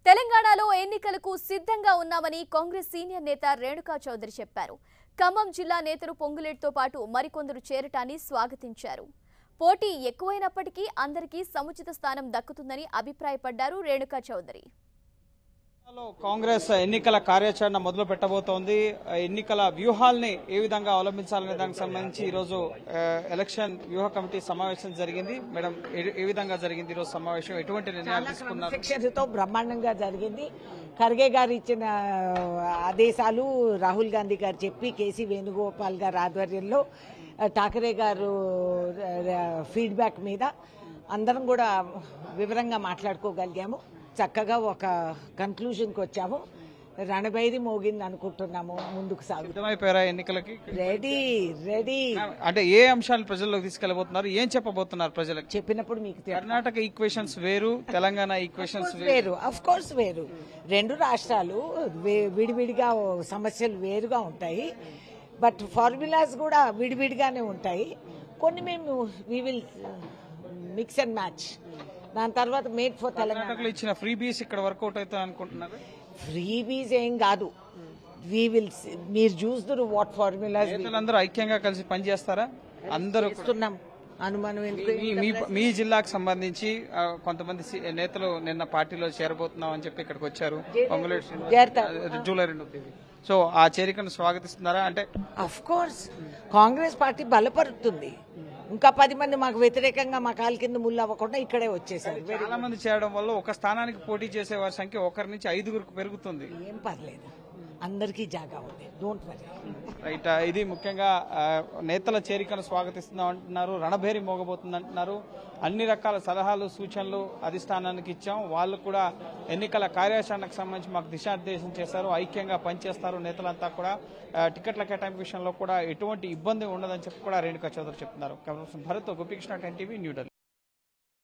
తెలంగాణలో ఎన్నికలకు సిద్ధంగా ఉన్నామని కాంగ్రెస్ సీనియర్ నేత రేణుకా చౌదరి చెప్పారు ఖమ్మం జిల్లా నేతలు పొంగులేటితో పాటు మరికొందరు చేరటాన్ని స్వాగతించారు పోటీ ఎక్కువైనప్పటికీ అందరికీ సముచిత స్థానం దక్కుతుందని అభిప్రాయపడ్డారు రేణుకా చౌదరి లో కాంగ్రెస్ ఎన్నికల కార్యాచరణ మొదలు పెట్టబోతోంది ఎన్నికల వ్యూహాల్ని ఏ విధంగా అవలంబించాలనే దానికి సంబంధించి ఈ రోజు ఆ, ఎలక్షన్ వ్యూహ కమిటీ సమావేశం జరిగింది మేడం ఏ- ఏ విధంగా జరిగింది ఈ రోజు సమావేశం ఎటువంటి నిర్ణయాలు తీసుకున్నారు శిక్షణతో బ్రహ్మాండంగా జరిగింది ఖర్గే గారు ఇచ్చిన ఆదేశాలు రాహుల్ గాంధీ గారు చెప్పి కేసీ వేణుగోపాల్ గారి ఆధ్వర్యంలో ఆ, ఠాకరే గారు ఫీడ్బ్యాక్ మీద అందరం కూడా వివరంగా మాట్లాడుకోగలిగాము చక్కగా ఒక కన్క్లూజన్కి వచ్చాము రణబైరి మోగింది అనుకుంటున్నాము ముందుకు సాగు సిద్ధమైపోయారా ఎన్నికలకి రెడీ రెడీ అంటే ఏ అంశాలు ప్రజల్లోకి తీసుకెళ్లబోతున్నారు ఏం చెప్పబోతున్నారు ప్రజలకు చెప్పినప్పుడు మీకు తెలుసు. కర్ణాటక ఈక్వేషన్స్ వేరు తెలంగాణ ఈక్వేషన్స్ వేరు వేరు అఫ్ కోర్స్ వేరు రెండు రాష్ట్రాలు వే- విడివిడిగా ఓ సమస్యలు వేరుగా ఉంటాయి బట్ ఫార్ములాస్ కూడా విడివిడిగానే ఉంటాయి కొన్ని మేము we will mix and match దాని తర్వాత మేడ్ ఫర్ తెలంగాణ కర్ణాటకలో ఇచ్చిన ఫ్రీ బీస్ ఇక్కడ వర్కౌట్ అవుతుంది అనుకుంటున్నారు ఫ్రీబీస్ ఏం కాదు వి విల్ మీరు చూస్తున్నారు వాట్ ఫార్ములాస్ నేతలందరూ ఐక్యంగా కలిసి పనిచేస్తారా అందరూ చేస్తున్నాం అనుమానం ఎందుకు మీ- మీ మీ జిల్లాకు సంబంధించి ఆ, కొంతమంది సి- నేతలు నిన్న పార్టీలో చేరబోతున్నాం అని చెప్పి ఇక్కడికి వచ్చారు పొంగులేటి శ్రీనివాస్ చేరతారు. అది జూలై రెండో తేదీ సో ఆ చేరికను స్వాగతిస్తున్నారా అంటే అఫ్ కోర్స్ కాంగ్రెస్ పార్టీ బలపడుతుంది ఇంకా పది మంది మాకు వ్యతిరేకంగా మా కాలు కింద ముళ్ళు అవ్వకుండా ఇక్కడే వచ్చేసారు చాలా మంది చేరడం వల్ల ఒక స్థానానికి పోటీ చేసే వారి సంఖ్య ఒకరి నుంచి ఐదుగురికి పెరుగుతుంది ఏం పర్లేదు అందరికీ జాగా ఉంది డోంట్ వరీ రైట్ ఆ, ఇది ముఖ్యంగా ఆ, నేతల చేరికను స్వాగతిస్తున్నాం అంటున్నారు రణభేరి మోగబోతుంది అంటున్నారు అన్ని రకాల సలహాలు సూచనలు అధిష్టానానికి ఇచ్చాం వాళ్ళు కూడా ఎన్నికల కార్యాచరణకు సంబంధించి మాకు దిశానిర్దేశం చేశారు ఐక్యంగా పనిచేస్తారు నేతలంతా కూడా ఆ, టికెట్ల కేటాయింపు విషయంలో కూడా ఎటువంటి ఇబ్బంది ఉండదని చెప్పి కూడా రేణుకా చౌదరి చెప్తున్నారు camera person Bharat Gopikrishna ten TV New Delhi